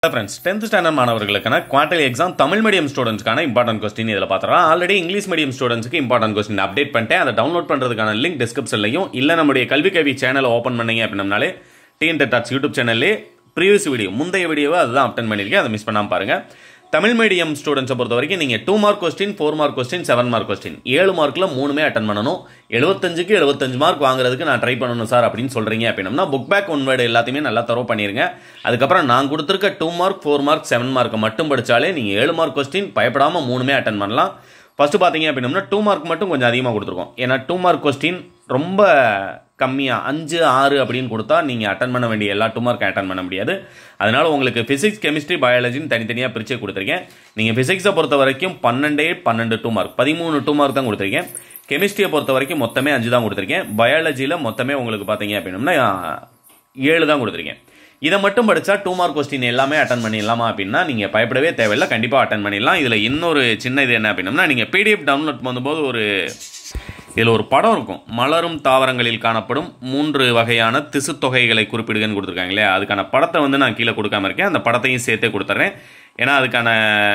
friends tenth standard மாணவர்களுக்கான quarterly exam Tamil medium ஸ்டூடெண்ட்ஸ்க்கான important question இதில் பார்த்துறோம் ஆல்ரெடி இங்கிலீஷ் மீடியம் ஸ்டூடெண்ட்ஸ்க்கு இம்பார்ட்டன்ட் கொஸ்டின் அப்டேட் பண்ணிட்டேன் அதை டவுன்லோட் பண்ணுறதுக்கான லிங்க் டிஸ்கிரிப்ஷன்லையும் இல்லை நம்முடைய கல்வி கவி சேனலை ஓப்பன் பண்ணீங்க அப்படின்னம்னாலே டிஎன் டாட்ஸ் யூடியூப் சேனல்லே ப்ரீவியஸ் வீடியோ முந்தைய வீடியோவை அதுதான் அப்டன் பண்ணியிருக்கேன் அதை மிஸ் பண்ணாமல் பாருங்கள் தமிழ் மீடியம் ஸ்டூடெண்ட்ஸை பொறுத்த வரைக்கும் நீங்கள் two mark question four mark question seven mark question ஏழு மார்க்கில் மூணுமே அட்டன் பண்ணணும் எழுபத்தஞ்சுக்கு எழுபத்தஞ்சு மார்க் வாங்குறதுக்கு நான் ட்ரை பண்ணணும் சார் அப்படின்னு சொல்கிறீங்க அப்படின்னா புக் பேக் ஒன் வேர்டு எல்லாத்தையுமே நல்லா தரவு பண்ணிருங்க அதுக்கப்புறம் நான் கொடுத்துருக்க two mark four mark seven மார்க்கை மட்டும் படித்தாலே நீங்கள் ஏழு மார்க் கொஸ்டின் பயப்படாமல் மூணுமே அட்டன் பண்ணலாம் ஃபஸ்ட்டு பார்த்தீங்க அப்படின்னா டூ மார்க் மட்டும் கொஞ்சம் அதிகமாக கொடுத்துருக்கோம் ஏன்னா டூ மார்க் கொஸ்டின் ரொம்ப கம்மியாக அஞ்சு ஆறு அப்படின்னு கொடுத்தா நீங்கள் அட்டன் பண்ண வேண்டிய எல்லா டூ மார்க் அட்டன் பண்ண முடியாது அதனால உங்களுக்கு ஃபிசிக்ஸ் கெமிஸ்ட்ரி பயாலஜின்னு தனித்தனியாக பிரித்து கொடுத்துருக்கேன் நீங்கள் ஃபிசிக்ஸை பொறுத்த வரைக்கும் பன்னெண்டே பன்னெண்டு டூ மார்க் பதிமூணு டூ மார்க் தான் கொடுத்துருக்கேன் கெமிஸ்ட்ரியை பொறுத்த வரைக்கும் மொத்தமே அஞ்சு தான் கொடுத்துருக்கேன் பயாலஜியில் மொத்தமே உங்களுக்கு பார்த்தீங்க அப்படின்னா ஏழு தான் கொடுத்துருக்கேன் இதை மட்டும் படித்தா டூ மார்க் கொஸ்டின் எல்லாமே அட்டன் பண்ணிடலாமா அப்படின்னா நீங்கள் பயப்படவே தேவையில்லை கண்டிப்பாக அட்டன் பண்ணிடலாம் இதில் இன்னொரு சின்ன இது என்ன அப்படின்னா நீங்கள் பிடிஎஃப் டவுன்லோட் பண்ணும்போது ஒரு இதில் ஒரு படம் இருக்கும் மலரும் தாவரங்களில் காணப்படும் மூன்று வகையான திசு தொகைகளை குறிப்பிடுகன்னு கொடுத்துருக்காங்க இல்லையா அதுக்கான படத்தை வந்து நான் கீழே கொடுக்காம இருக்கேன் அந்த படத்தையும் சேர்த்தே கொடுத்துட்றேன் ஏன்னா அதுக்கான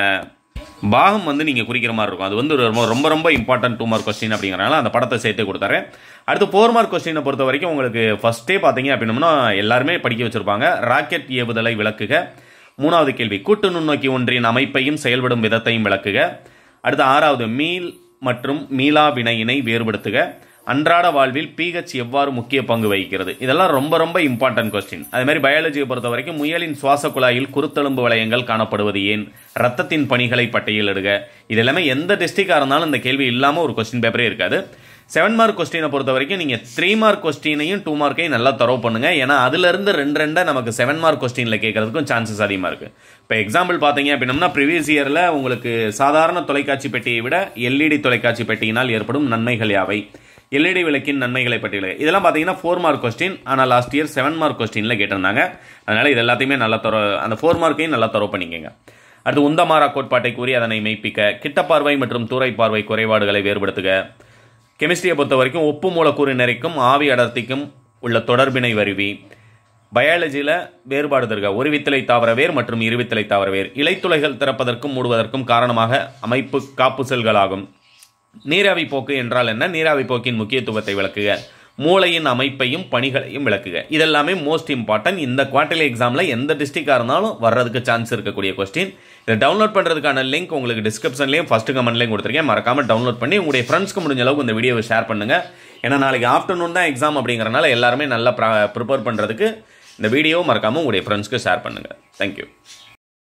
பாகம் வந்து நீங்கள் குறிக்கிற மாதிரி இருக்கும் அது வந்து ரொம்ப ரொம்ப ரொம்ப இம்பார்ட்டன்ட் டூ மார்க் கொஸ்டின் அப்படிங்கிறனால அந்த படத்தை சேர்த்தே கொடுத்துறேன் அடுத்து ஃபோர் மார்க் கொஸ்டினை பொறுத்த வரைக்கும் உங்களுக்கு ஃபஸ்ட்டே பார்த்தீங்க அப்படின்னம்னா எல்லாருமே படிக்க வச்சுருப்பாங்க ராக்கெட் ஏவுதலை விளக்குக மூணாவது கேள்வி கூட்டு நுண்ணோக்கி ஒன்றின் அமைப்பையும் செயல்படும் விதத்தையும் விளக்குக அடுத்து ஆறாவது மீள் மற்றும் மீளா வினையினை வேறுபடுத்துக அன்றாட வாழ்வில் பிஹெச் எவ்வாறு முக்கிய பங்கு வகிக்கிறது இதெல்லாம் ரொம்ப ரொம்ப இம்பார்ட்டன்ட் கொஸ்டின் அதே மாதிரி பயாலஜியை பொறுத்த வரைக்கும் முயலின் சுவாச குழாயில் குருத்தெலும்பு வளையங்கள் காணப்படுவது ஏன் ரத்தத்தின் பணிகளை பட்டியலிடுக இது எல்லாமே எந்த டிஸ்ட்ரிக்டாக இருந்தாலும் இந்த கேள்வி இல்லாமல் ஒரு கொஸ்டின் பேப்பரே இருக்காது செவன் மார்க் கொஸ்டினை பொறுத்த வரைக்கும் நீங்கள் த்ரீ மார்க் கொஸ்டினையும் டூ மார்க்கையும் நல்லா தரவு பண்ணுங்க ஏன்னா அதுலேருந்து ரெண்டு ரெண்டை நமக்கு செவன் மார்க் கொஸ்டினில் கேட்கறதுக்கும் சான்சஸ் அதிகமாக இருக்குது இப்போ எக்ஸாம்பிள் பார்த்தீங்க அப்படின்னா ப்ரீவியஸ் இயரில் உங்களுக்கு சாதாரண தொலைக்காட்சி பெட்டியை விட எல்இடி தொலைக்காட்சி பெட்டியினால் ஏற்படும் நன்மைகள் யாவை எல்இடி விளக்கின் நன்மைகளை பட்டியல இதெல்லாம் பார்த்தீங்கன்னா ஃபோர் மார்க் கொஸ்டின் ஆனால் லாஸ்ட் இயர் செவன் மார்க் கொஸ்டினில் கேட்டிருந்தாங்க அதனால் இது எல்லாத்தையுமே நல்லா தர அந்த ஃபோர் மார்க்கையும் நல்லா தரவு பண்ணிக்கங்க அடுத்து உந்தமாரா கோட்பாட்டை கூறி அதனை மெய்ப்பிக்க கிட்ட பார்வை மற்றும் தூரை பார்வை குறைபாடுகளை வேறுபடுத்துக கெமிஸ்ட்ரியை பொறுத்த வரைக்கும் ஒப்பு மூலக்கூறு நிறைக்கும் ஆவி அடர்த்திக்கும் உள்ள தொடர்பினை வருவி பயாலஜியில் வேறுபாடு தருக ஒரு வித்தலை தாவர வேர் மற்றும் இருவித்தலை தாவர வேர் இலைத்துளைகள் திறப்பதற்கும் மூடுவதற்கும் காரணமாக அமைப்பு காப்பு செல்களாகும் நீராவி போக்கு என்றால் என்ன நீராவி போக்கின் முக்கியத்துவத்தை விளக்குக மூளையின் அமைப்பையும் பணிகளையும் விளக்குக இதெல்லாமே மோஸ்ட் இம்பார்ட்டன்ட் இந்த குவார்டர்லி எக்ஸாமில் எந்த டிஸ்ட்ரிக்டாக இருந்தாலும் வர்றதுக்கு சான்ஸ் இருக்கக்கூடிய கொஸ்டின் இதை டவுன்லோட் பண்ணுறதுக்கான லிங்க் உங்களுக்கு டிஸ்கிரிப்ஷன்லேயும் ஃபஸ்ட்டு கமெண்ட்லேயும் கொடுத்துருக்கேன் மறக்காமல் டவுன்லோட் பண்ணி உங்களுடைய ஃப்ரெண்ட்ஸ்க்கு முடிஞ்ச அளவுக்கு இந்த வீடியோவை ஷேர் பண்ணுங்கள் ஏன்னா நாளைக்கு ஆஃப்டர்நூன் தான் எக்ஸாம் அப்படிங்கிறனால எல்லாருமே நல்லா ப்ரிப்பேர் பண்ணுறதுக்கு இந்த வீடியோ மறக்காமல் உங்களுடைய ஃப்ரெண்ட்ஸ்க்கு ஷேர் பண்ணுங்கள் தேங்க்யூ